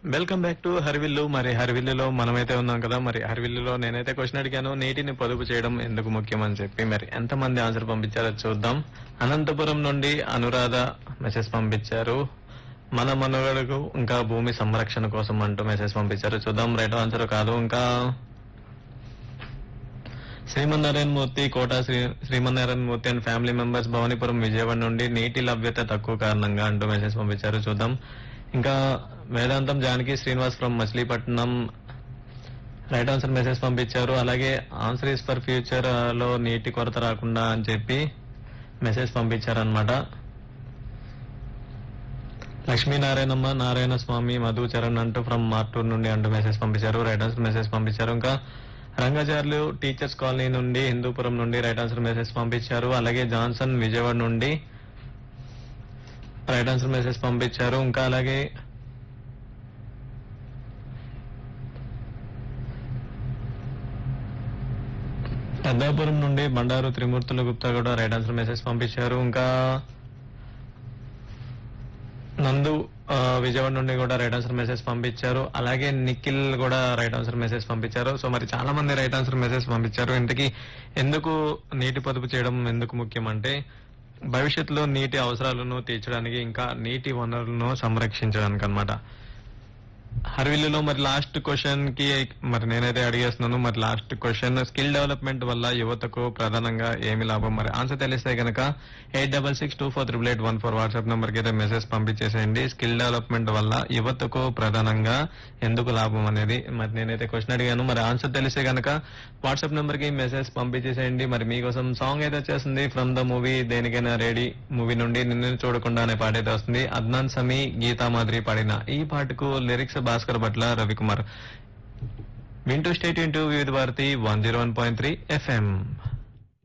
welcome back to హరివిల్లు మరి హరివిల్లులో మనమైతే ఉన్నాం కదా మరి హరివిల్లులో నేనైతే క్వశ్చన్ అడిగాను నీటిని పొదుపు చేయడం ఎందుకు ముఖ్యం అని చెప్పి మరి ఎంతమంది ఆన్సర్ పంపించారో చూద్దాం అనంతపురం నుండి అనురాధ మెసేజ్ పంపించారు మన మనుగడకు ఇంకా భూమి సంరక్షణ కోసం అంటూ మెసేజ్ పంపించారు చూద్దాం రైట్ ఆన్సర్ కాదు ఇంకా Srimannarayana Murthy Kota Sri Srimannarayana Murthy and family members Bhavanipuram Vijayawada నుండి నీటి లభ్యత తక్కువ కారణంగా అంటూ మెసేజ్ పంపించారు చూద్దాం ఇంకా Vedantam Janaki Srinivas from Machilipatnam right answer message పంపించారు అలాగే ఆన్సర్ ఇస్ ఫర్ ఫ్యూచర్ లో నీటి కొరత రాకుండా అని చెప్పి మెసేజ్ పంపించారనమాట లక్ష్మీనారాయణమ్మ నారాయణ స్వామి మధు చరణ్ అంటూ ఫ్రమ్ మార్టూర్ నుండి అంటూ మెసేజ్ పంపించారు రైట్ ఆన్సర్ మెసేజ్ పంపించారు ఇంకా రంగాచార్యులు టీచర్స్ కాలనీ నుండి హిందూపురం నుండి రైట్ ఆన్సర్ మెసేజ్ పంపించారు అలాగే జాన్సన్ విజయవాడ నుండి రైట్ ఆన్సర్ మెసేజ్ పంపించారు ఇంకా అలాగే పెద్దాపురం నుండి బండారు త్రిమూర్తుల గుప్తా కూడా రైట్ ఆన్సర్ మెసేజ్ పంపించారు ఇంకా నందు ఆ, విజయవాడ నుండి కూడా రైట్ ఆన్సర్ మెసేజ్ పంపించారు అలాగే నిఖిల్ కూడా రైట్ ఆన్సర్ మెసేజ్ పంపించారు సో మరి చాలా మంది రైట్ ఆన్సర్ మెసేజ్ పంపించారు ఇంతకీ ఎందుకు నీటి పొదుపు చేయడం ఎందుకు ముఖ్యం అంటే భవిష్యత్తులో నీటి అవసరాలను తీర్చడానికి ఇంకా నీటి వనరులను సంరక్షించడానికి అన్నమాట హర్విల్లులో మరి లాస్ట్ క్వశ్చన్ కి మరి నేనైతే అడిగేస్తున్నాను మరి లాస్ట్ క్వశ్చన్ స్కిల్ డెవలప్మెంట్ వల్ల యువతకు ప్రధానంగా ఏమి లాభం మరి ఆన్సర్ తెలిస్తే కనుక eight double six two four triple eight one four WhatsApp number కి అయితే మెసేజ్ పంపించేసేయండి స్కిల్ డెవలప్మెంట్ వల్ల యువతకు ప్రధానంగా ఎందుకు లాభం అనేది మరి నేనైతే క్వశ్చన్ అడిగాను మరి ఆన్సర్ తెలిస్తే కనుక వాట్సాప్ నెంబర్ కి మెసేజ్ పంపించేసేయండి మరి మీకోసం సాంగ్ అయితే వచ్చేస్తుంది from the movie Denikaina ready movie నుండి నిన్ను చూడకుండా అనే పాట అయితే వస్తుంది అద్నాన్ సమీ గీతా మాదిరి పాడిన ఈ పాటకు లిరిక్స్ భాస్కర్ భట్ల రవికుమార్ వింటూ stay tuned Vividh Bharati one zero one point three FM